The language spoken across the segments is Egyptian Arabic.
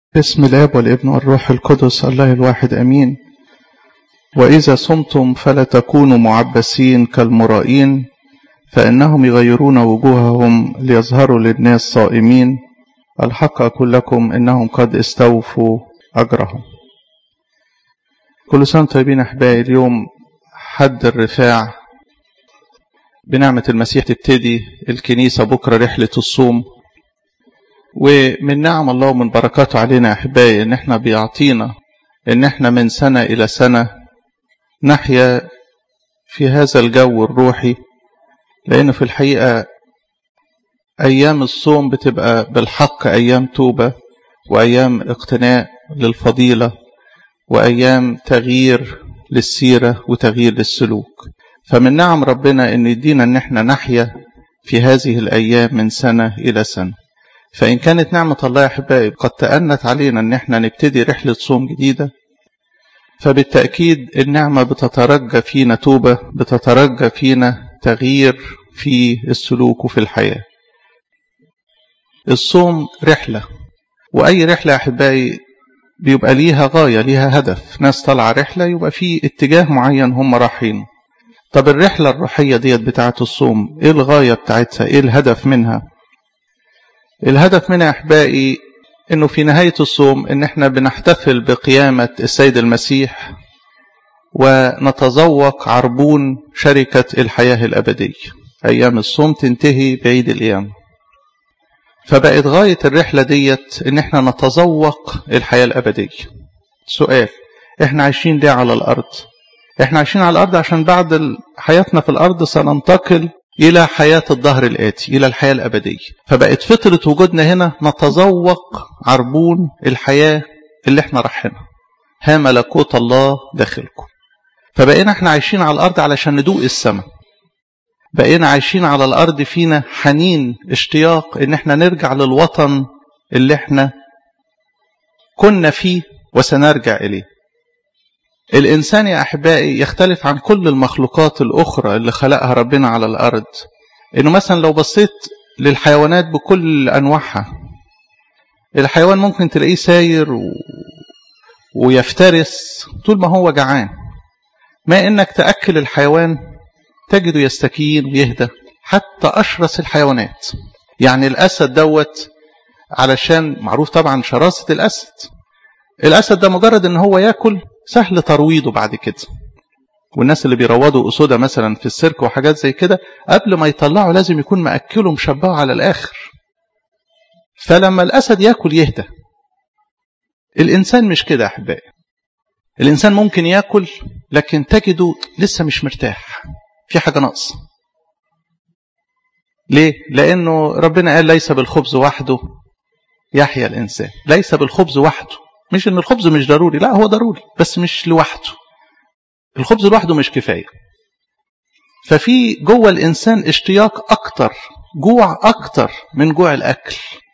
بسم الاب والابن والروح القدس الله الواحد امين واذا صمتم فلا تكونوا معبسين كالمرائين فانهم يغيرون وجوههم ليظهروا للناس صائمين الحق اقول لكم انهم قد استوفوا اجرهم كل سنه طيبين احبائي اليوم حد الرفاع بنعمه المسيح تبتدي الكنيسه بكره رحله الصوم ومن نعم الله ومن بركاته علينا يا احبائي ان احنا بيعطينا ان احنا من سنه الى سنه نحيا في هذا الجو الروحي لان في الحقيقه ايام الصوم بتبقى بالحق ايام توبه وايام اقتناء للفضيله وايام تغيير للسيره وتغيير للسلوك فمن نعم ربنا ان يدينا ان احنا نحيا في هذه الايام من سنه الى سنه فإن كانت نعمة الله يا أحبائي قد تأنت علينا أن احنا نبتدي رحلة صوم جديدة فبالتأكيد النعمة بتترجى فينا توبة بتترجى فينا تغيير في السلوك وفي الحياة الصوم رحلة وأي رحلة يا أحبائي بيبقى ليها غاية ليها هدف ناس طالعة رحلة يبقى في اتجاه معين هم رايحين طب الرحلة الروحية ديت بتاعة الصوم ايه الغاية بتاعتها ايه الهدف منها الهدف منها احبائي انه في نهايه الصوم ان احنا بنحتفل بقيامه السيد المسيح ونتذوق عربون شركه الحياه الابديه ايام الصوم تنتهي بعيد القيامه فبقت غايه الرحله ديت ان احنا نتذوق الحياه الابديه سؤال احنا عايشين ليه على الارض احنا عايشين على الارض عشان بعد حياتنا في الارض سننتقل إلى حياة الظهر الآتي إلى الحياة الأبدية فبقت فترة وجودنا هنا نتذوق عربون الحياة اللي احنا رايحينها ها ملكوت الله داخلكم فبقينا احنا عايشين على الأرض علشان ندوق السماء بقينا عايشين على الأرض فينا حنين اشتياق إن احنا نرجع للوطن اللي احنا كنا فيه وسنرجع إليه الإنسان يا أحبائي يختلف عن كل المخلوقات الأخرى اللي خلقها ربنا على الأرض إنه مثلا لو بصيت للحيوانات بكل أنواعها الحيوان ممكن تلاقيه ساير و... ويفترس طول ما هو جعان ما إنك تأكل الحيوان تجده يستكين ويهدى حتى أشرس الحيوانات يعني الأسد دوت علشان معروف طبعا شراسة الأسد الأسد ده مجرد إن هو ياكل سهل ترويضه بعد كده والناس اللي بيروضوا أسودة مثلا في السيرك وحاجات زي كده قبل ما يطلعوا لازم يكون مأكله مشبعه على الآخر فلما الأسد ياكل يهدى الإنسان مش كده يا أحبائي الإنسان ممكن ياكل لكن تجده لسه مش مرتاح في حاجة ناقصة ليه؟ لأنه ربنا قال ليس بالخبز وحده يحيا الإنسان ليس بالخبز وحده مش ان الخبز مش ضروري لا هو ضروري بس مش لوحده الخبز لوحده مش كفايه ففي جوه الانسان اشتياق اكتر جوع اكتر من جوع الاكل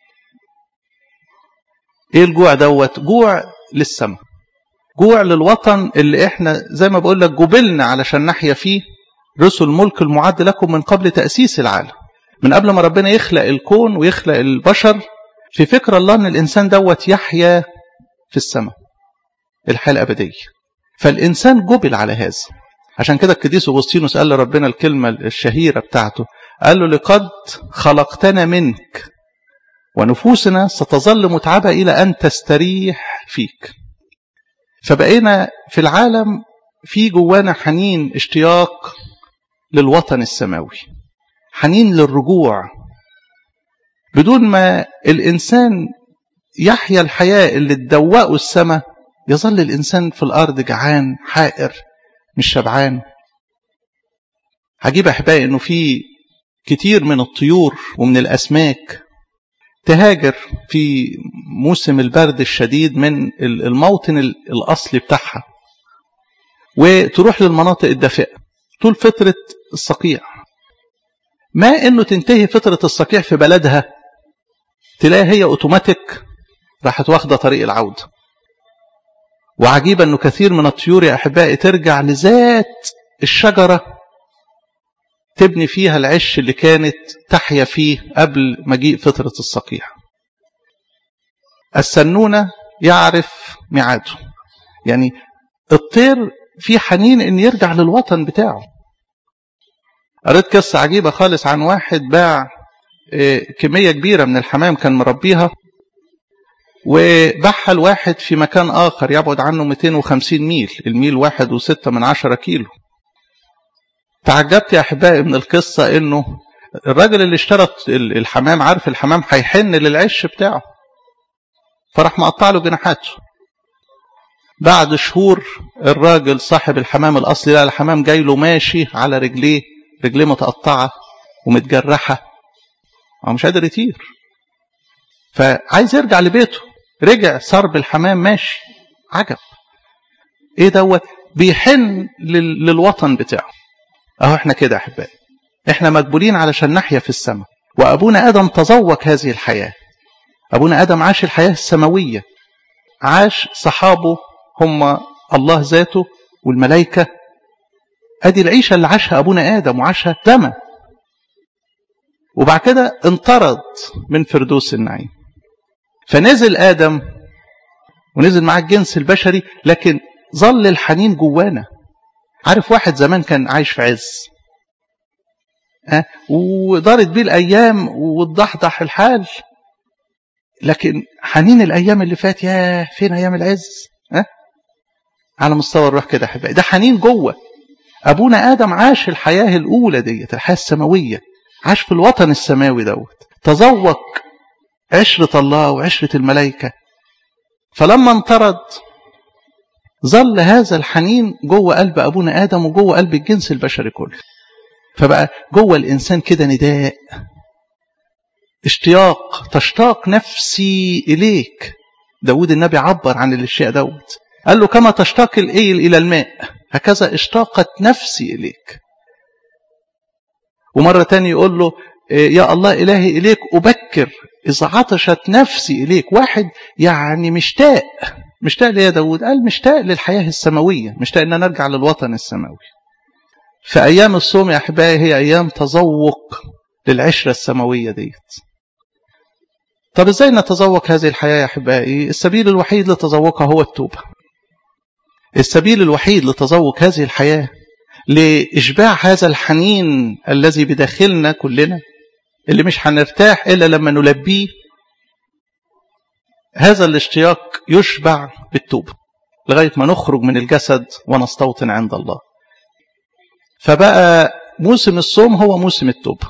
ايه الجوع دوت جوع للسماء جوع للوطن اللي احنا زي ما بقول لك جبلنا علشان نحيا فيه رسل الملك المعد لكم من قبل تاسيس العالم من قبل ما ربنا يخلق الكون ويخلق البشر في فكر الله ان الانسان دوت يحيا في السماء الحياة الأبدية فالإنسان جبل على هذا عشان كده القديس أغسطينوس قال لربنا الكلمة الشهيرة بتاعته قال له لقد خلقتنا منك ونفوسنا ستظل متعبة إلى أن تستريح فيك فبقينا في العالم في جوانا حنين اشتياق للوطن السماوي حنين للرجوع بدون ما الإنسان يحيا الحياة اللي تدوقه السماء يظل الإنسان في الأرض جعان حائر مش شبعان عجيب أحبائي أنه في كتير من الطيور ومن الأسماك تهاجر في موسم البرد الشديد من الموطن الأصلي بتاعها وتروح للمناطق الدافئة طول فترة الصقيع ما أنه تنتهي فترة الصقيع في بلدها تلاقي هي أوتوماتيك راحت واخدة طريق العودة وعجيب أنه كثير من الطيور يا أحبائي ترجع لذات الشجرة تبني فيها العش اللي كانت تحيا فيه قبل مجيء فترة الصقيع السنونة يعرف ميعاده يعني الطير في حنين ان يرجع للوطن بتاعه قريت قصة عجيبة خالص عن واحد باع كمية كبيرة من الحمام كان مربيها وباعها لواحد في مكان آخر يبعد عنه 250 ميل الميل واحد وستة من عشرة كيلو تعجبت يا أحبائي من القصة إنه الراجل اللي اشترى الحمام عارف الحمام هيحن للعش بتاعه فراح مقطع له جناحاته بعد شهور الراجل صاحب الحمام الأصلي لا الحمام جاي له ماشي على رجليه رجليه متقطعة ومتجرحة هو مش قادر يطير فعايز يرجع لبيته رجع صار بالحمام ماشي عجب ايه دوت بيحن لل... للوطن بتاعه اهو احنا كده احبائي احنا مجبولين علشان نحيا في السماء وابونا ادم تذوق هذه الحياه ابونا ادم عاش الحياه السماويه عاش صحابه هم الله ذاته والملائكه ادي العيشه اللي عاشها ابونا ادم وعاشها دم وبعد كده انطرد من فردوس النعيم فنزل ادم ونزل معاه الجنس البشري لكن ظل الحنين جوانا عارف واحد زمان كان عايش في عز أه؟ ودارت بيه الايام واتضحضح الحال لكن حنين الايام اللي فات يا فين ايام العز أه؟ على مستوى الروح كده احبائي ده حنين جوه ابونا ادم عاش الحياه الاولى ديت الحياه السماويه عاش في الوطن السماوي دوت تذوق عشره الله وعشره الملائكه فلما انطرد ظل هذا الحنين جوه قلب ابونا ادم وجوه قلب الجنس البشري كله فبقى جوه الانسان كده نداء اشتياق تشتاق نفسي اليك داود النبي عبر عن الاشياء دوت قال له كما تشتاق الايل الى الماء هكذا اشتاقت نفسي اليك ومره تاني يقول له يا الله الهي اليك ابكر اذا عطشت نفسي اليك واحد يعني مشتاق مشتاق ليه يا داود قال مشتاق للحياه السماويه مشتاق ان انا ارجع للوطن السماوي فأيام الصوم يا أحبائي هي أيام تذوق للعشرة السماوية ديت طب إزاي نتذوق هذه الحياة يا أحبائي السبيل الوحيد لتذوقها هو التوبة السبيل الوحيد لتذوق هذه الحياة لإشباع هذا الحنين الذي بداخلنا كلنا اللي مش هنرتاح إلا لما نلبيه هذا الاشتياق يشبع بالتوبة لغاية ما نخرج من الجسد ونستوطن عند الله فبقى موسم الصوم هو موسم التوبة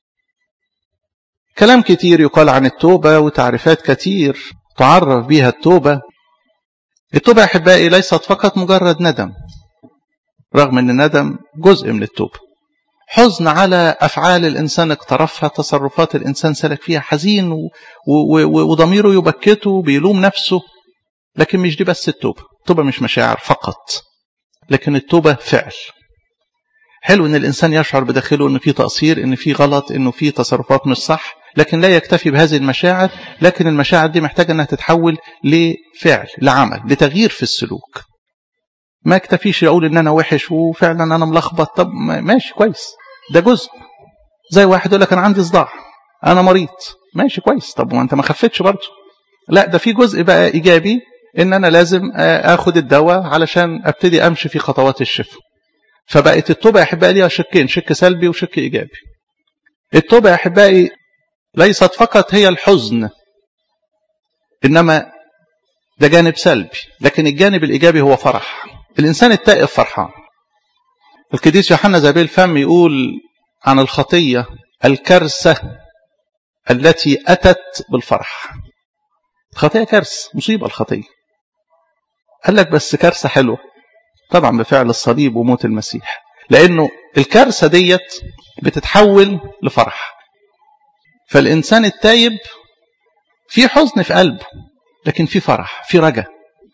كلام كتير يقال عن التوبة وتعريفات كتير تعرف بها التوبة التوبة يا أحبائي ليست فقط مجرد ندم رغم أن الندم جزء من التوبة حزن على أفعال الإنسان اقترفها تصرفات الإنسان سلك فيها حزين و... و... و... وضميره يبكته بيلوم نفسه لكن مش دي بس التوبة التوبة مش مشاعر فقط لكن التوبة فعل حلو ان الانسان يشعر بداخله ان في تقصير ان في غلط انه في تصرفات مش صح لكن لا يكتفي بهذه المشاعر لكن المشاعر دي محتاجه انها تتحول لفعل لعمل لتغيير في السلوك ما اكتفيش يقول ان انا وحش وفعلا انا ملخبط طب ماشي كويس ده جزء زي واحد يقول لك انا عندي صداع انا مريض ماشي كويس طب وانت ما خفتش برضه لا ده في جزء بقى ايجابي ان انا لازم اخد الدواء علشان ابتدي امشي في خطوات الشفاء فبقت التوبة يا أحبائي ليها شقين شق سلبي وشق إيجابي التوبة يا أحبائي ليست فقط هي الحزن إنما ده جانب سلبي لكن الجانب الإيجابي هو فرح الإنسان التائب فرحان القديس يوحنا زابيل الفم يقول عن الخطية الكارثة التي أتت بالفرح الخطية كارثة مصيبة الخطية قال لك بس كارثة حلوة طبعا بفعل الصليب وموت المسيح لانه الكارثه ديت بتتحول لفرح فالانسان التايب في حزن في قلبه لكن في فرح في رجا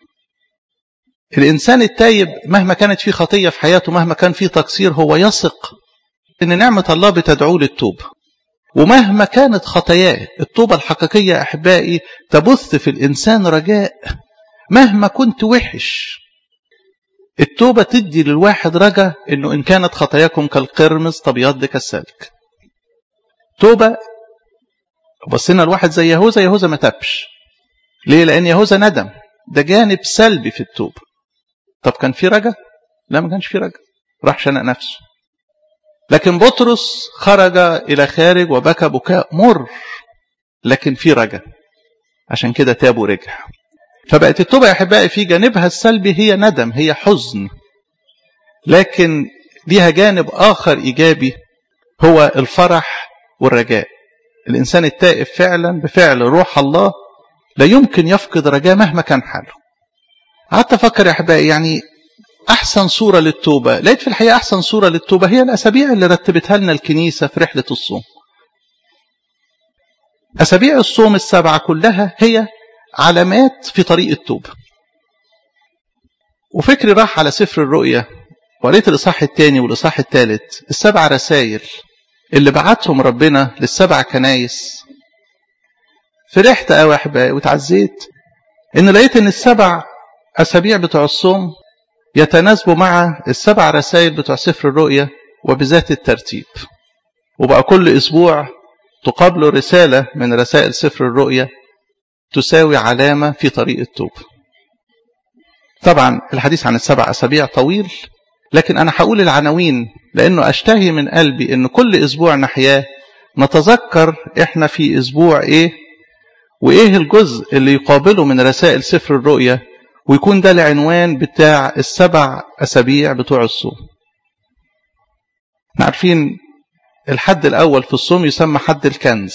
الانسان التايب مهما كانت في خطيه في حياته مهما كان في تقصير هو يثق ان نعمه الله بتدعوه للتوبه ومهما كانت خطاياه التوبه الحقيقيه احبائي تبث في الانسان رجاء مهما كنت وحش التوبة تدي للواحد رجا انه ان كانت خطاياكم كالقرمز تبيض كالسلك توبة بصينا الواحد زي يهوذا يهوذا ما تبش ليه لأن يهوذا ندم ده جانب سلبي في التوبة طب كان في رجا لا ما كانش في رجا راح شنق نفسه لكن بطرس خرج إلى خارج وبكى بكاء مر لكن في رجا عشان كده تاب ورجع فبقت التوبة يا أحبائي في جانبها السلبي هي ندم هي حزن لكن ليها جانب آخر إيجابي هو الفرح والرجاء الإنسان التائب فعلا بفعل روح الله لا يمكن يفقد رجاء مهما كان حاله قعدت أفكر يا أحبائي يعني أحسن صورة للتوبة لقيت في الحقيقة أحسن صورة للتوبة هي الأسابيع اللي رتبتها لنا الكنيسة في رحلة الصوم أسابيع الصوم السبعة كلها هي علامات في طريق التوبة وفكري راح على سفر الرؤية وقريت الإصحاح الثاني والإصحاح الثالث السبع رسائل اللي بعتهم ربنا للسبع كنايس فرحت قوي يا احبائي وتعزيت ان لقيت ان السبع اسابيع بتوع الصوم يتناسبوا مع السبع رسائل بتوع سفر الرؤيا وبذات الترتيب وبقى كل اسبوع تقابله رساله من رسائل سفر الرؤيا تساوي علامه في طريق التوبه طبعا الحديث عن السبع اسابيع طويل لكن انا هقول العناوين لانه اشتهي من قلبي ان كل اسبوع نحياه نتذكر احنا في اسبوع ايه وايه الجزء اللي يقابله من رسائل سفر الرؤيا ويكون ده العنوان بتاع السبع اسابيع بتوع الصوم احنا عارفين الحد الاول في الصوم يسمى حد الكنز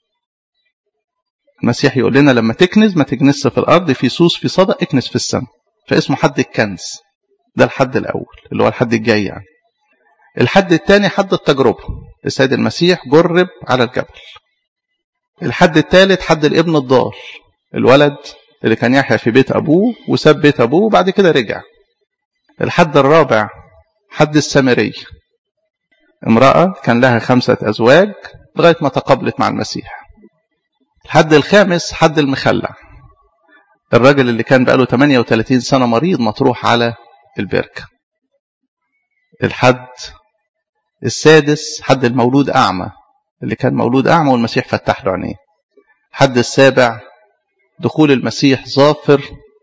المسيح يقول لنا لما تكنز ما تكنسش في الارض في سوس في صدى اكنس في السماء فاسمه حد الكنز ده الحد الأول اللي هو الحد الجاي يعني الحد الثاني حد التجربة السيد المسيح جرب على الجبل الحد الثالث حد الابن الضال الولد اللي كان يحيا في بيت أبوه وساب بيت أبوه وبعد كده رجع الحد الرابع حد السامرية امرأة كان لها خمسة أزواج لغاية ما تقابلت مع المسيح الحد الخامس حد المخلع الراجل اللي كان بقاله 38 سنة مريض مطروح على البركة الحد السادس حد المولود أعمى اللي كان مولود أعمى والمسيح فتح له عينيه الحد السابع دخول المسيح ظافر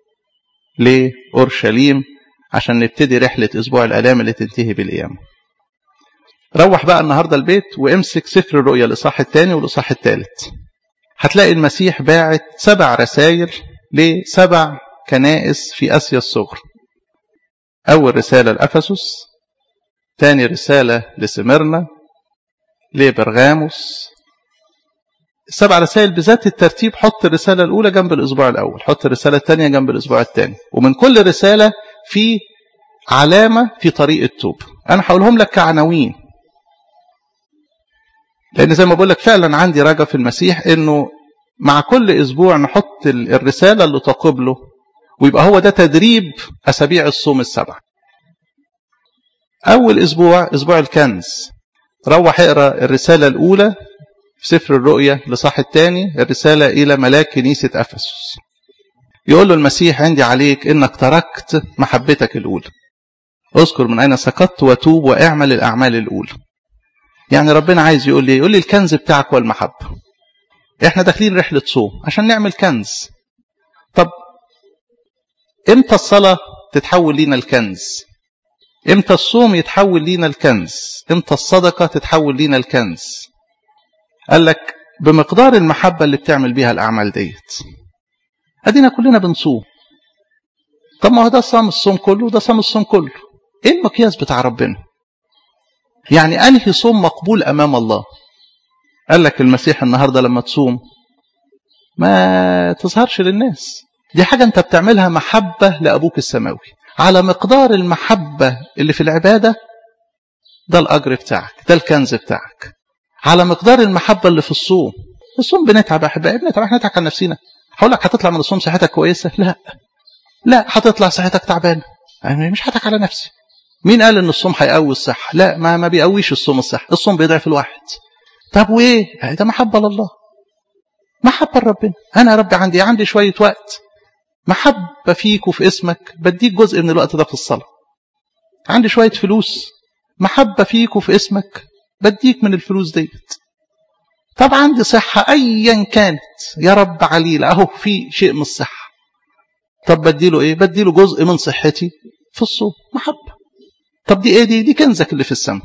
لأورشليم عشان نبتدي رحلة أسبوع الآلام اللي تنتهي بالقيامة روح بقى النهاردة البيت وامسك سفر الرؤيا الإصحاح الثاني والإصحاح الثالث هتلاقي المسيح باعت سبع رسائل لسبع كنائس في آسيا الصغرى أول رسالة لأفسس ثاني رسالة لسمرنا لبرغاموس السبع رسائل بذات الترتيب حط الرسالة الأولى جنب الأسبوع الأول حط الرسالة الثانية جنب الأسبوع الثاني ومن كل رسالة في علامة في طريق التوب أنا هقولهم لك كعناوين لأن زي ما بقول لك فعلا عندي رجا في المسيح إنه مع كل أسبوع نحط الرسالة اللي تقبله ويبقى هو ده تدريب أسابيع الصوم السبع أول أسبوع أسبوع الكنز روح اقرا الرسالة الأولى في سفر الرؤيا لصح الثاني الرسالة إلى ملاك كنيسة أفسس يقول له المسيح عندي عليك إنك تركت محبتك الأولى اذكر من أين سقطت وتوب واعمل الأعمال الأولى يعني ربنا عايز يقول لي يقول لي الكنز بتاعك هو المحبة احنا داخلين رحلة صوم عشان نعمل كنز طب امتى الصلاة تتحول لينا الكنز امتى الصوم يتحول لينا الكنز امتى الصدقة تتحول لينا الكنز قال لك بمقدار المحبة اللي بتعمل بيها الأعمال ديت أدينا كلنا بنصوم طب ما هو ده صام الصوم كله وده صام الصوم كله ايه المقياس بتاع ربنا يعني أنهي صوم مقبول أمام الله قال لك المسيح النهاردة لما تصوم ما تظهرش للناس دي حاجة أنت بتعملها محبة لأبوك السماوي على مقدار المحبة اللي في العبادة ده الأجر بتاعك ده الكنز بتاعك على مقدار المحبة اللي في الصوم الصوم بنتعب يا أحبائي بنتعب احنا نتعب عن نفسنا هقول لك هتطلع من الصوم صحتك كويسة لا لا هتطلع صحتك تعبانة يعني مش هضحك على نفسي مين قال ان الصوم هيقوي الصحة لا ما ما بيقويش الصوم الصحة الصوم بيضعف الواحد طب وايه ده محبة لله محبة لربنا انا يا ربي عندي عندي شوية وقت محبة فيك وفي اسمك بديك جزء من الوقت ده في الصلاة عندي شوية فلوس محبة فيك وفي اسمك بديك من الفلوس ديت طب عندي صحة أيا كانت يا رب عليل أهو في شيء من الصحة طب بديله إيه بديله جزء من صحتي في الصوم محبة طب دي إيه دي دي كنزك اللي في السماء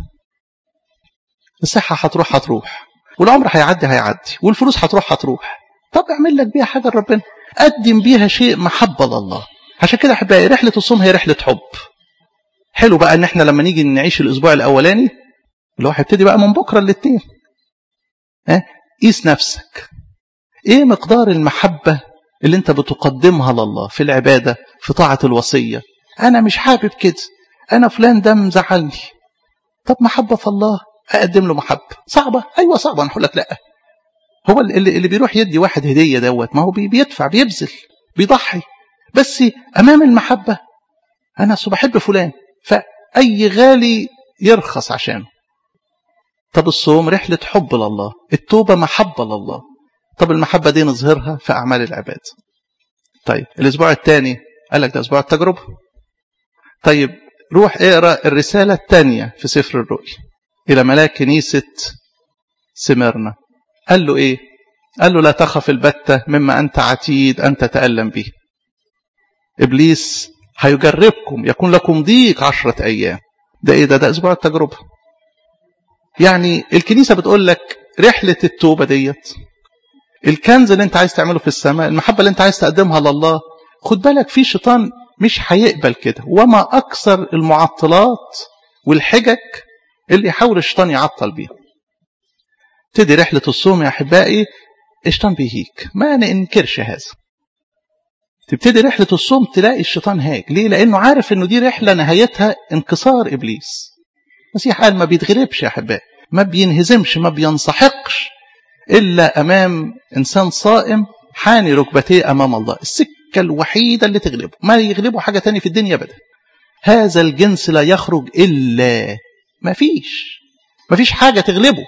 الصحة هتروح هتروح والعمر هيعدي هيعدي والفلوس هتروح هتروح طب اعمل لك بيها حاجة لربنا قدم بيها شيء محبة لله عشان كده احبائي رحلة الصوم هي رحلة حب حلو بقى ان احنا لما نيجي نعيش الاسبوع الاولاني اللي هو هيبتدي بقى من بكره الاثنين ها قيس نفسك ايه مقدار المحبه اللي انت بتقدمها لله في العباده في طاعه الوصيه انا مش حابب كده انا فلان ده مزعلني طب محبه في الله اقدم له محبه صعبه ايوه صعبه انا هقول لك لا هو اللي, اللي بيروح يدي واحد هديه دوت ما هو بيدفع بيبذل بيضحي بس امام المحبه انا اصل بحب فلان فاي غالي يرخص عشانه طب الصوم رحله حب لله التوبه محبه لله طب المحبه دي نظهرها في اعمال العباد طيب الاسبوع الثاني قال لك ده اسبوع التجربه طيب روح اقرا الرساله الثانيه في سفر الرؤيا الى ملاك كنيسه سمرنا قال له ايه قال له لا تخف البتة مما أنت عتيد أن تتألم به إبليس هيجربكم يكون لكم ضيق عشرة أيام ده إيه ده ده أسبوع التجربة يعني الكنيسة بتقول لك رحلة التوبة ديت الكنز اللي انت عايز تعمله في السماء المحبة اللي انت عايز تقدمها لله خد بالك في شيطان مش هيقبل كده وما أكثر المعطلات والحجج اللي يحاول الشيطان يعطل بيها تبتدي رحلة الصوم يا أحبائي الشيطان بيهيك ما ننكرش هذا تبتدي رحلة الصوم تلاقي الشيطان هاج ليه لأنه عارف أنه دي رحلة نهايتها انكسار إبليس المسيح قال ما بيتغلبش يا أحبائي ما بينهزمش ما بينسحقش إلا أمام إنسان صائم حاني ركبتيه أمام الله السكة الوحيدة اللي تغلبه ما يغلبه حاجة تانية في الدنيا أبدا هذا الجنس لا يخرج إلا ما فيش ما فيش حاجة تغلبه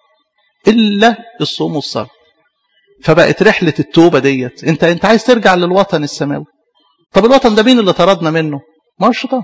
إلا الصوم والصلاة فبقت رحلة التوبة ديت انت انت عايز ترجع للوطن السماوي طب الوطن ده مين اللي طردنا منه ما هو الشيطان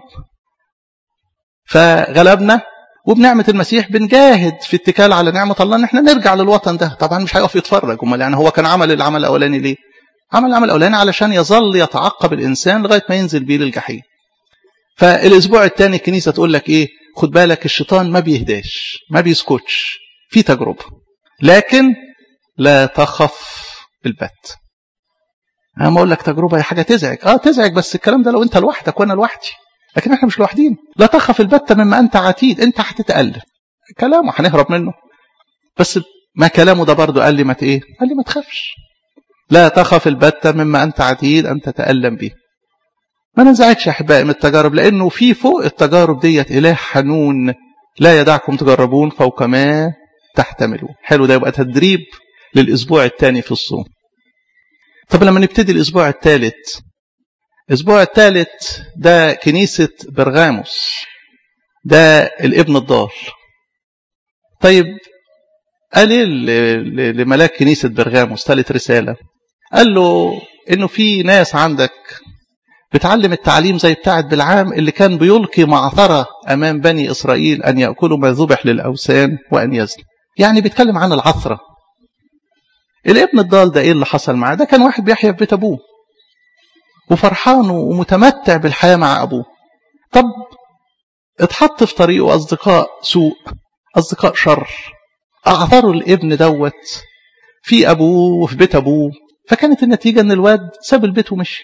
فغلبنا وبنعمة المسيح بنجاهد في اتكال على نعمة الله ان احنا نرجع للوطن ده طبعا مش هيقف يتفرج امال يعني هو كان عمل العمل الاولاني ليه عمل العمل الاولاني علشان يظل يتعقب الانسان لغايه ما ينزل بيه للجحيم فالاسبوع الثاني الكنيسه تقول لك ايه خد بالك الشيطان ما بيهداش ما بيسكتش في تجربه لكن لا تخف البت انا ما اقول لك تجربه هي حاجه تزعج اه تزعج بس الكلام ده لو انت لوحدك وانا لوحدي لكن احنا مش لوحدين لا تخف البت مما انت عتيد انت هتتالم كلامه هنهرب منه بس ما كلامه ده برضه قال لي ما ايه قال لي ما تخافش لا تخف البت مما انت عتيد ان تتالم به ما ننزعجش يا احبائي من التجارب لانه في فوق التجارب ديت اله حنون لا يدعكم تجربون فوق ما تحتملون حلو ده يبقى تدريب للأسبوع الثاني في الصوم طب لما نبتدي الأسبوع الثالث الأسبوع الثالث ده كنيسة برغاموس ده الابن الضال طيب قال ايه لملاك كنيسة برغاموس ثالث رسالة قال له انه في ناس عندك بتعلم التعليم زي بتاعة بالعام اللي كان بيلقي معثرة أمام بني إسرائيل أن يأكلوا ما ذبح للأوثان وأن يزنوا يعني بيتكلم عن العثرة الابن الضال ده ايه اللي حصل معاه ده كان واحد بيحيا في بيت ابوه وفرحان ومتمتع بالحياة مع ابوه طب اتحط في طريقه اصدقاء سوء اصدقاء شر اعثروا الابن دوت في ابوه وفي بيت ابوه فكانت النتيجة ان الواد ساب البيت ومشي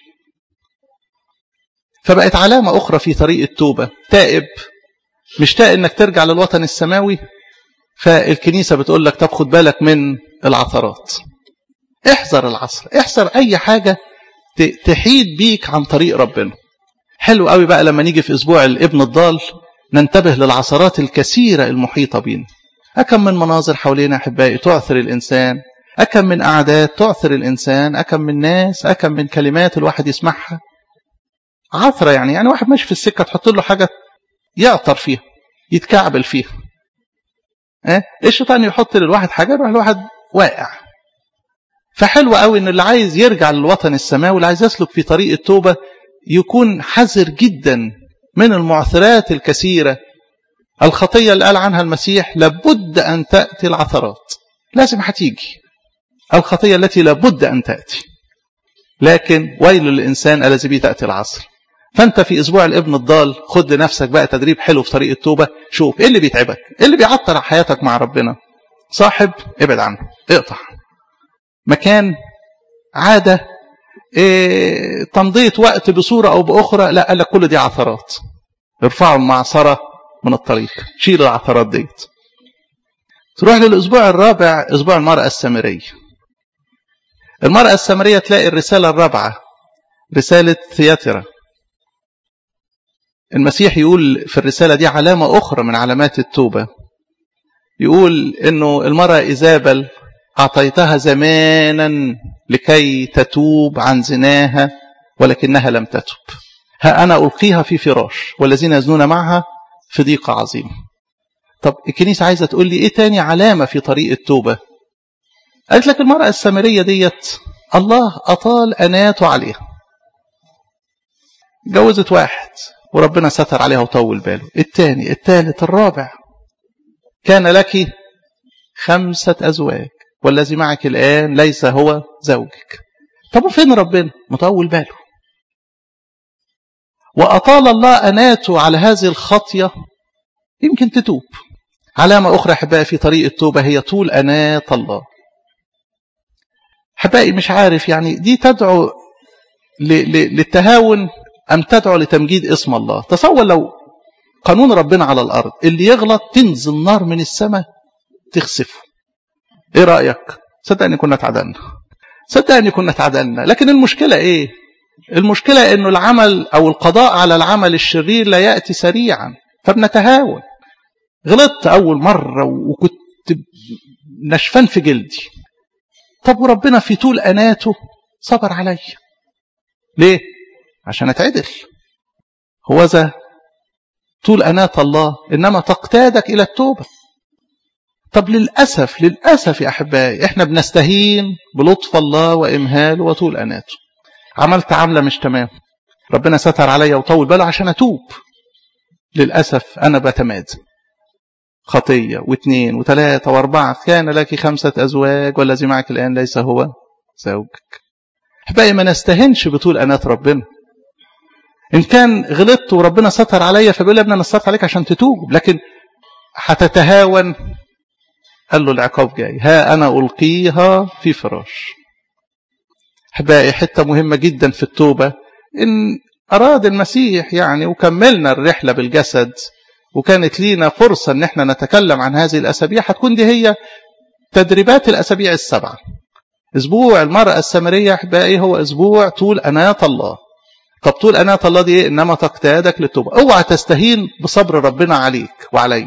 فبقت علامة اخرى في طريق التوبة تائب مشتاق انك ترجع للوطن السماوي فالكنيسة بتقول لك طب خد بالك من العثرات احذر العصر احذر اي حاجة تحيد بيك عن طريق ربنا حلو قوي بقى لما نيجي في اسبوع الابن الضال ننتبه للعثرات الكثيرة المحيطة بينا أكم من مناظر حوالينا أحبائي تعثر الإنسان أكم من أعداد تعثر الإنسان أكم من ناس أكم من كلمات الواحد يسمعها عثرة يعني يعني واحد ماشي في السكة تحط له حاجة يعطر فيها يتكعبل فيها اه الشيطان يحط للواحد حاجة يروح الواحد واقع فحلو قوي ان اللي عايز يرجع للوطن السماوي واللي عايز يسلك في طريق التوبة يكون حذر جدا من المعثرات الكثيرة الخطية اللي قال عنها المسيح لابد أن تأتي العثرات لازم هتيجي الخطية التي لابد أن تأتي لكن ويل للإنسان الذي به تأتي العصر فأنت في أسبوع الابن الضال خد لنفسك بقى تدريب حلو في طريق التوبة شوف إيه اللي بيتعبك إيه اللي بيعطل حياتك مع ربنا صاحب ابعد عنه اقطع مكان عادة إيه تمضية وقت بصورة أو بأخرى لا قال لك كل دي عثرات ارفعوا المعصرة من الطريق شيل العثرات ديت تروح للأسبوع الرابع أسبوع المرأة السامرية المرأة السامرية تلاقي الرسالة الرابعة رسالة ثياترا المسيح يقول في الرسالة دي علامة أخرى من علامات التوبة يقول إنه المرأة إيزابل أعطيتها زمانا لكي تتوب عن زناها ولكنها لم تتب ها أنا ألقيها في فراش والذين يزنون معها في ضيق عظيم طب الكنيسة عايزة تقول لي إيه تاني علامة في طريق التوبة قالت لك المرأة السامرية ديت الله أطال أناته عليها جوزت واحد وربنا ستر عليها وطول باله الثاني الثالث الرابع كان لك خمسة أزواج والذي معك الآن ليس هو زوجك طب وفين ربنا مطول باله وأطال الله أناته على هذه الخطية يمكن تتوب علامة أخرى أحبائي في طريق التوبة هي طول أناة الله أحبائي مش عارف يعني دي تدعو للتهاون أم تدعو لتمجيد اسم الله تصور لو قانون ربنا على الأرض اللي يغلط تنزل نار من السماء تخسفه ايه رأيك صدقني كنا اتعدلنا صدقني كنا اتعدلنا لكن المشكلة ايه المشكلة انه العمل او القضاء على العمل الشرير لا يأتي سريعا فبنتهاون غلطت اول مرة وكنت نشفان في جلدي طب وربنا في طول اناته صبر عليا ليه عشان اتعدل هو ذا طول أناة الله إنما تقتادك إلى التوبة طب للأسف للأسف يا أحبائي إحنا بنستهين بلطف الله وإمهاله وطول أناته عملت عملة مش تمام ربنا ستر عليا وطول باله عشان أتوب للأسف أنا بتمادى خطية واثنين وثلاثة واربعة كان لك خمسة أزواج والذي معك الآن ليس هو زوجك أحبائي ما نستهنش بطول أنات ربنا إن كان غلطت وربنا ستر عليا فبيقول يا ابني أنا ستر عليك عشان تتوب لكن هتتهاون قال له العقاب جاي ها أنا ألقيها في فراش أحبائي حتة مهمة جدا في التوبة إن أراد المسيح يعني وكملنا الرحلة بالجسد وكانت لينا فرصة إن احنا نتكلم عن هذه الأسابيع هتكون دي هي تدريبات الأسابيع السبعة أسبوع المرأة السامرية أحبائي هو أسبوع طول أناة الله طب طول أناة الله دي إيه؟ إنما تقتادك للتوبة اوعى تستهين بصبر ربنا عليك وعلي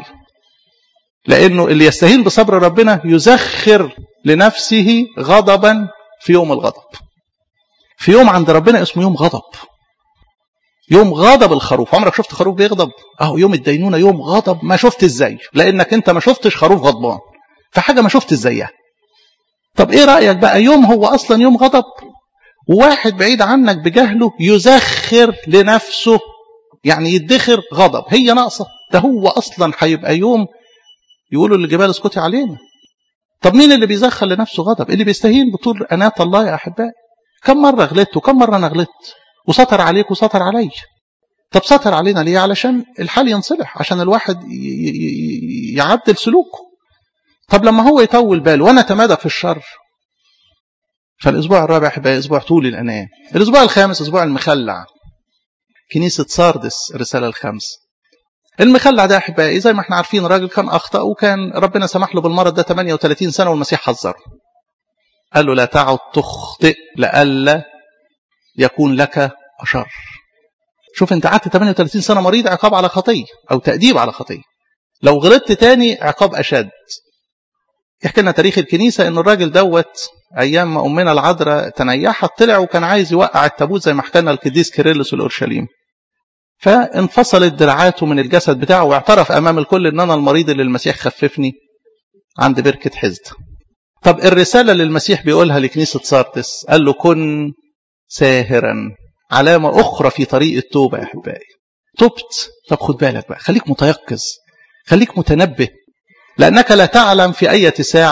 لأنه اللي يستهين بصبر ربنا يزخر لنفسه غضبا في يوم الغضب في يوم عند ربنا اسمه يوم غضب يوم غضب الخروف عمرك شفت خروف بيغضب اهو يوم الدينونة يوم غضب ما شفت ازاي لانك انت ما شفتش خروف غضبان فحاجة ما شفت ازايها طب ايه رأيك بقى يوم هو اصلا يوم غضب وواحد بعيد عنك بجهله يزخر لنفسه يعني يدخر غضب هي ناقصة ده هو اصلا هيبقى يوم يقولوا للجبال اسكتي علينا طب مين اللي بيزخر لنفسه غضب اللي بيستهين بطول أناة الله يا أحبائي كم مرة غلطت وكم مرة أنا غلطت وسطر عليك وسطر علي طب سطر علينا ليه علشان الحال ينصلح عشان الواحد يعدل سلوكه طب لما هو يطول باله وانا اتمادى في الشر فالاسبوع الرابع هيبقى اسبوع طول الانام الاسبوع الخامس اسبوع المخلع كنيسه ساردس الرساله الخامسه المخلع ده احبائي زي ما احنا عارفين الراجل كان اخطا وكان ربنا سمح له بالمرض ده 38 سنه والمسيح حذره قال له لا تعد تخطئ لئلا يكون لك اشر شوف انت قعدت 38 سنه مريض عقاب على خطيه او تاديب على خطيه لو غلطت تاني عقاب اشد يحكي لنا تاريخ الكنيسه ان الراجل دوت ايام ما امنا العذراء تنيحت طلع وكان عايز يوقع التابوت زي ما حكى لنا القديس كيرلس الاورشليم فانفصلت دراعاته من الجسد بتاعه واعترف امام الكل ان انا المريض اللي المسيح خففني عند بركه حزد طب الرساله اللي المسيح بيقولها لكنيسه سارتس قال له كن ساهرا علامه اخرى في طريق التوبه يا احبائي تبت طب خد بالك بقى خليك متيقظ خليك متنبه لانك لا تعلم في اي ساعه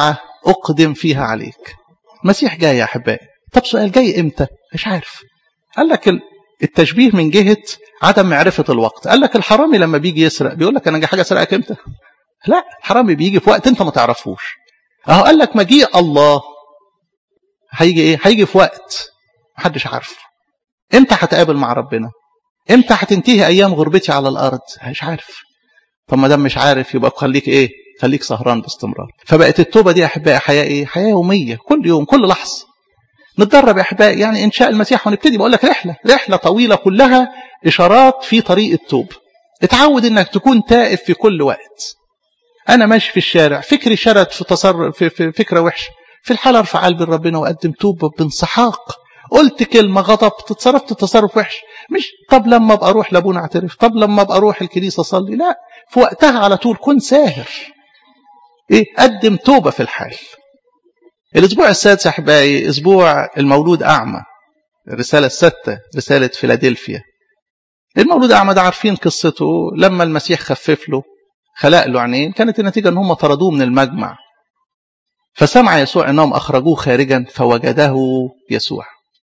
أقدم فيها عليك المسيح جاي يا أحبائي طب سؤال جاي إمتى مش عارف قال لك التشبيه من جهة عدم معرفة الوقت قال لك الحرامي لما بيجي يسرق بيقول لك أنا جاي حاجة أسرقك إمتى لا الحرامي بيجي في وقت أنت ما تعرفوش أهو قال لك مجيء الله هيجي إيه هيجي في وقت محدش عارفه إمتى هتقابل مع ربنا إمتى هتنتهي أيام غربتي على الأرض مش عارف طب ما دام مش عارف يبقى خليك إيه خليك سهران باستمرار فبقت التوبة دي يا أحبائي حياة إيه حياة يومية كل يوم كل لحظة نتدرب يا أحبائي يعني إن شاء المسيح ونبتدي بقول لك رحلة رحلة طويلة كلها إشارات في طريق التوب اتعود إنك تكون تائب في كل وقت أنا ماشي في الشارع فكري شرد في, تصرف في, في فكرة وحشة في الحالة ارفع قلبي لربنا وأقدم توبة بانسحاق قلت كلمة غضبت تصرفت تصرف وحش مش طب لما ابقى اروح لابونا اعترف طب لما ابقى اروح الكنيسة اصلي لا في وقتها على طول كن ساهر ايه قدم توبة في الحال الاسبوع السادس احبائي اسبوع المولود اعمى الرسالة الستة رسالة فيلادلفيا المولود اعمى ده عارفين قصته لما المسيح خفف له خلق له عينين كانت النتيجة ان هم طردوه من المجمع فسمع يسوع انهم اخرجوه خارجا فوجده يسوع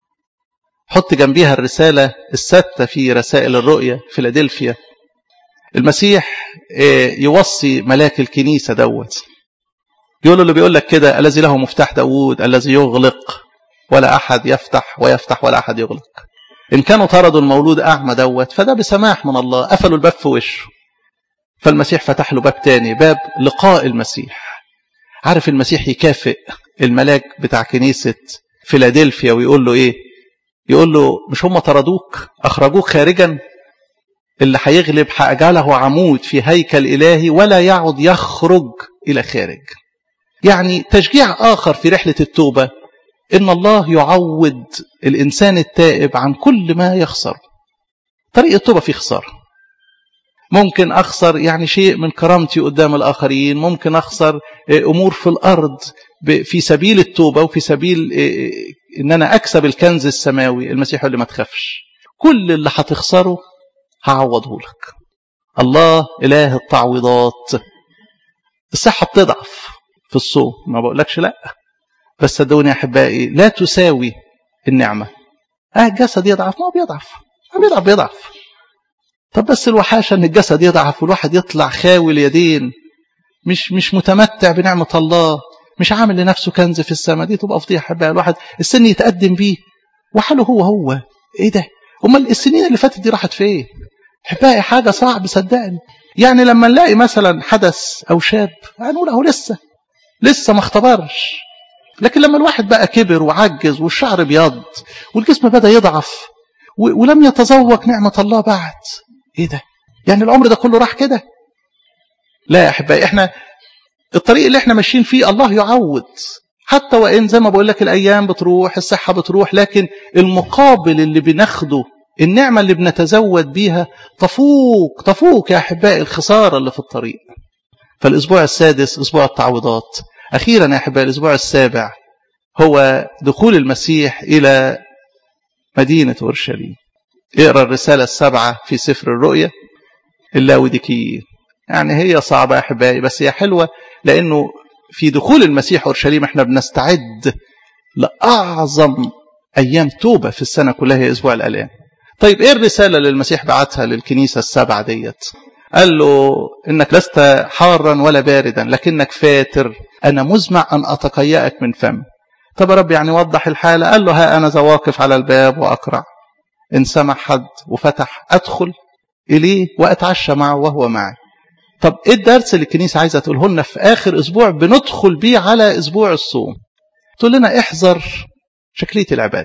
حط جنبيها الرسالة الستة في رسائل الرؤية فيلادلفيا المسيح يوصي ملاك الكنيسة دوت يقول له اللي بيقول لك كده الذي له مفتاح داوود الذي يغلق ولا أحد يفتح ويفتح ولا أحد يغلق إن كانوا طردوا المولود أعمى دوت فده بسماح من الله قفلوا الباب في وشه فالمسيح فتح له باب تاني باب لقاء المسيح عارف المسيح يكافئ الملاك بتاع كنيسة فيلادلفيا ويقول له إيه يقول له مش هم طردوك أخرجوك خارجا اللي هيغلب هأجعله عمود في هيكل إلهي ولا يعد يخرج إلى خارج يعني تشجيع آخر في رحلة التوبة إن الله يعوض الإنسان التائب عن كل ما يخسر طريق التوبة فيه خسارة ممكن أخسر يعني شيء من كرامتي قدام الآخرين ممكن أخسر أمور في الأرض في سبيل التوبة وفي سبيل إن أنا أكسب الكنز السماوي المسيح يقول لي ما تخافش كل اللي هتخسره هعوضه لك الله إله التعويضات الصحة بتضعف في الصوم ما بقولكش لا بس صدقوني يا أحبائي لا تساوي النعمة اه الجسد يضعف ما هو بيضعف ما بيضعف بيضعف طب بس الوحاشة ان الجسد يضعف والواحد يطلع خاوي اليدين مش مش متمتع بنعمة الله مش عامل لنفسه كنز في السماء دي تبقى فضيحة بقى الواحد السن يتقدم بيه وحاله هو هو ايه ده امال السنين اللي فاتت دي راحت فين احبائي حاجة صعب صدقني يعني لما نلاقي مثلا حدث او شاب هنقول اهو لسه لسه ما اختبرش لكن لما الواحد بقى كبر وعجز والشعر بيض والجسم بدأ يضعف ولم يتذوق نعمة الله بعد ايه ده يعني العمر ده كله راح كده لا يا احبائي احنا الطريق اللي احنا ماشيين فيه الله يعوض حتى وان زي ما بقول لك الايام بتروح الصحه بتروح لكن المقابل اللي بناخده النعمه اللي بنتزود بيها تفوق تفوق يا احبائي الخساره اللي في الطريق فالاسبوع السادس اسبوع التعويضات اخيرا يا احبائي الاسبوع السابع هو دخول المسيح الى مدينه اورشليم اقرا الرساله السبعه في سفر الرؤيا اللاوديكيين يعني هي صعبه يا احبائي بس هي حلوه لانه في دخول المسيح اورشليم احنا بنستعد لاعظم ايام توبه في السنه كلها هي اسبوع الالام طيب ايه الرساله اللي المسيح بعتها للكنيسه السبعه ديت قال له انك لست حارا ولا باردا لكنك فاتر انا مزمع ان اتقيأك من فم طب يا رب يعني وضح الحاله قال له ها انا ذا واقف على الباب واقرع ان سمع حد وفتح ادخل اليه واتعشى معه وهو معي طب ايه الدرس اللي الكنيسه عايزه تقوله لنا في اخر اسبوع بندخل بيه على اسبوع الصوم تقول لنا احذر شكليه العباد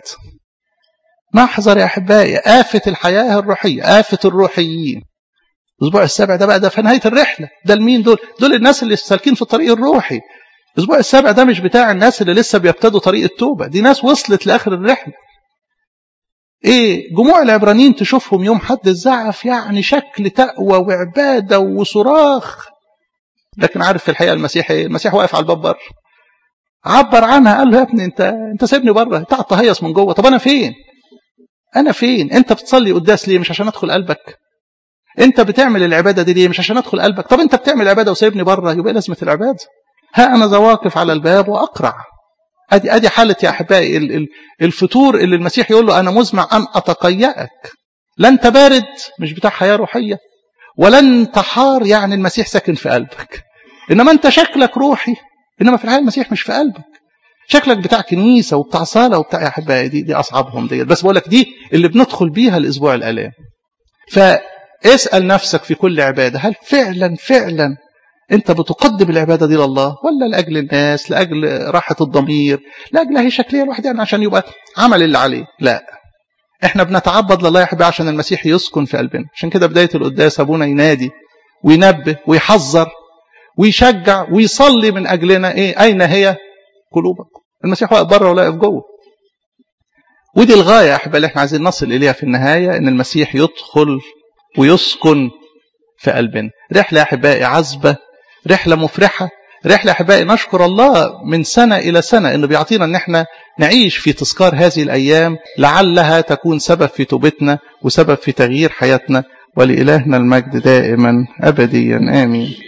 ما احذر يا احبائي آفة الحياه الروحيه آفة الروحيين الاسبوع السابع ده بقى ده في نهايه الرحله ده لمين دول دول الناس اللي سالكين في الطريق الروحي الاسبوع السابع ده مش بتاع الناس اللي لسه بيبتدوا طريق التوبه دي ناس وصلت لاخر الرحله ايه جموع العبرانيين تشوفهم يوم حد الزعف يعني شكل تقوى وعباده وصراخ لكن عارف في الحقيقه المسيح ايه المسيح واقف على الباب بره عبر عنها قال له يا ابني انت انت سيبني بره انت قاعد تهيص من جوه طب انا فين انا فين انت بتصلي قداس ليه مش عشان ادخل قلبك انت بتعمل العباده دي ليه مش عشان ادخل قلبك طب انت بتعمل عباده وسايبني بره يبقى لازمه العباده ها أنا ذا واقف على الباب وأقرع أدي أدي حالة يا أحبائي الفتور اللي المسيح يقول له أنا مزمع أن أتقيأك لا أنت بارد مش بتاع حياة روحية ولا أنت حار يعني المسيح ساكن في قلبك إنما أنت شكلك روحي إنما في الحقيقة المسيح مش في قلبك شكلك بتاع كنيسة وبتاع صلاة وبتاع يا أحبائي دي, دي أصعبهم دي بس بقول لك دي اللي بندخل بيها الأسبوع الآلام فاسأل نفسك في كل عبادة هل فعلا فعلا أنت بتقدم العبادة دي لله ولا لأجل الناس لأجل راحة الضمير لأجل هي شكلية الواحد يعني عشان يبقى عمل اللي عليه لا احنا بنتعبد لله يا احبائي عشان المسيح يسكن في قلبنا عشان كده بداية القداس أبونا ينادي وينبه ويحذر ويشجع ويصلي من أجلنا إيه أين هي قلوبكم المسيح واقف بره ولا واقف جوه ودي الغاية يا أحبائي اللي احنا عايزين نصل إليها في النهاية إن المسيح يدخل ويسكن في قلبنا رحلة يا أحبائي عذبة رحلة مفرحة رحلة أحبائي نشكر الله من سنة إلى سنة إنه بيعطينا إن احنا نعيش في تذكار هذه الأيام لعلها تكون سبب في توبتنا وسبب في تغيير حياتنا ولإلهنا المجد دائما أبديا آمين